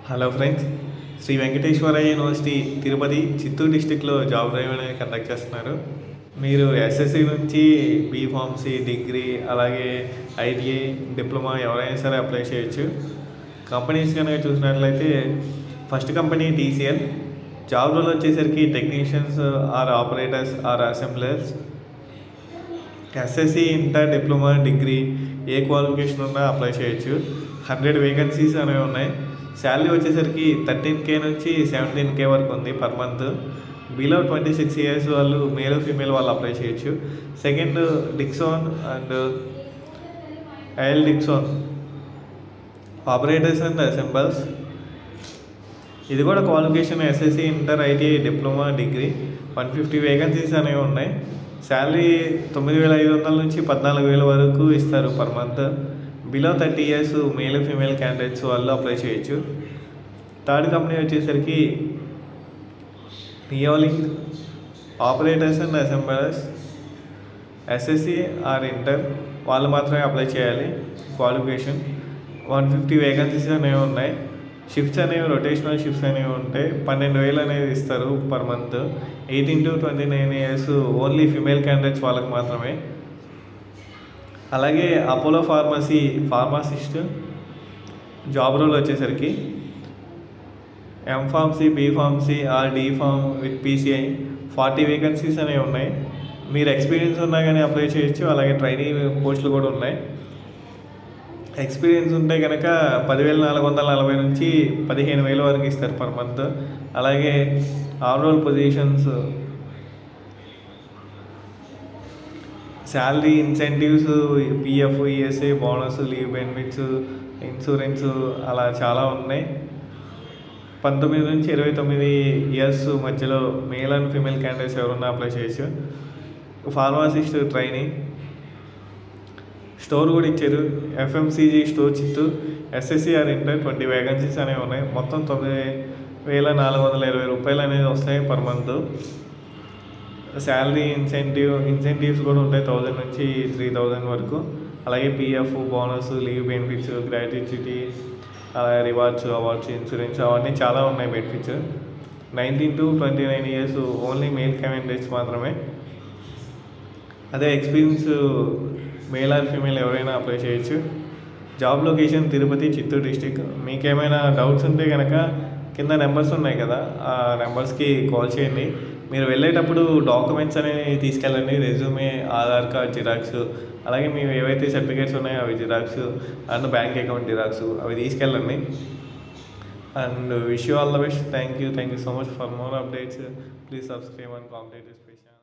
hello friends Shri Venkateswaraiah university Tirupati Chittoor డిస్టిక్లో job drive అనేది conduct చేస్తున్నారు మీరు ఎస్ఎస్సి నుంచి బీఫార్మసీ డిగ్రీ అలాగే ఐటీఐ డిప్లొమా ఎవరైనా సరే అప్లై చేయొచ్చు కంపెనీస్ కనుక చూసినట్లయితే first company TCL job role వచ్చేసరికి technicians or operators or assemblers SSC inter diploma degree ఏ క్వాలిఫికేషన్ ఉన్నా అప్లై చేయొచ్చు హండ్రెడ్ వేకెన్సీస్ అనేవి ఉన్నాయి శాలరీ వచ్చేసరికి థర్టీన్ కే నుంచి సెవెంటీన్ కే వరకు ఉంది per month below twenty six years వాళ్ళు మేల్ ఫీమేల్ వాళ్ళు అప్లై చేయొచ్చు second Dixon and IL Dixon operators and assemblers ఇది కూడా qualification SSC inter ITI diploma degree one fifty vacancies అనేవి ఉన్నాయి శాలరీ తొమ్మిది వేల ఐదు వందల నుంచి పద్నాలుగు వేల వరకు ఇస్తారు per month below thirty years male female candidates వాళ్ళు అప్లై చేయొచ్చు థర్డ్ కంపెనీ వచ్చేసరికి Neolink operators and assemblers SSC or inter వాళ్ళు మాత్రమే అప్లై చేయాలి క్వాలిఫికేషన్ వన్ ఫిఫ్టీ వేకెన్సీస్ అనేవి ఉన్నాయి షిఫ్ట్స్ అనేవి రొటేషనల్ షిఫ్ట్స్ అనేవి ఉంటాయి పన్నెండు వేలు అనేది ఇస్తారు per month eighteen to twenty nine years only female candidates వాళ్ళకి మాత్రమే అలాగే Apollo pharmacy pharmacist job role వచ్చేసరికి M pharmacy B pharmacy or D pharm with PCI forty vacancies అనేవి ఉన్నాయి మీరు ఎక్స్పీరియన్స్ ఉన్నా కానీ అప్లై చేయొచ్చు అలాగే ట్రైనింగ్ పోస్టులు కూడా ఉన్నాయి ఎక్స్పీరియన్స్ ఉంటే కనుక పదివేల నాలుగు వందల నలభై నుంచి పదిహేను వేల వరకు ఇస్తారు పర్ మంత్ అలాగే on roll positions salary incentives PF ESI bonus leave benefits insurance అలా చాలా ఉన్నాయి పంతొమ్మిది నుంచి ఇరవై తొమ్మిది ఇయర్స్ మధ్యలో మేల్ అండ్ ఫీమేల్ క్యాండిడేట్స్ ఎవరున్నా అప్లై చేయొచ్చు ఫార్మాసిస్ట్ ట్రైనింగ్ స్టోర్ కూడా ఇచ్చారు FMCG store Chittoor SSC or inter twenty vacancies అనేవి ఉన్నాయి మొత్తం తొమ్మిది వేల నాలుగు వందల ఇరవై రూపాయలు అనేది వస్తాయి per month salary incentive incentives కూడా ఉంటాయి థౌజండ్ నుంచి త్రీ థౌజండ్ వరకు అలాగే PF bonus leave benefits gratuity అలాగే రివార్డ్స్ అవార్డ్స్ ఇన్సూరెన్స్ అవన్నీ చాలా ఉన్నాయి benefits nineteen to twenty nine years only male candidates మాత్రమే అదే ఎక్స్పీరియన్స్ మేల్ ఆర్ ఫీమేల్ ఎవరైనా అప్లై చేయొచ్చు job location Tirupati Chittoor district మీకేమైనా డౌట్స్ ఉంటే కనుక కింద నెంబర్స్ ఉన్నాయి కదా ఆ నెంబర్స్కి కాల్ చేయండి మీరు వెళ్ళేటప్పుడు డాక్యుమెంట్స్ అనేవి తీసుకెళ్ళండి రెజ్యూమే ఆధార్ కార్డ్ జిరాక్స్ అలాగే మేము ఏవైతే సర్టిఫికేట్స్ ఉన్నాయో అవి Xerox and bank account Xerox అవి తీసుకెళ్ళండి and wish you all the best thank you thank you so much for more updates please subscribe and contact special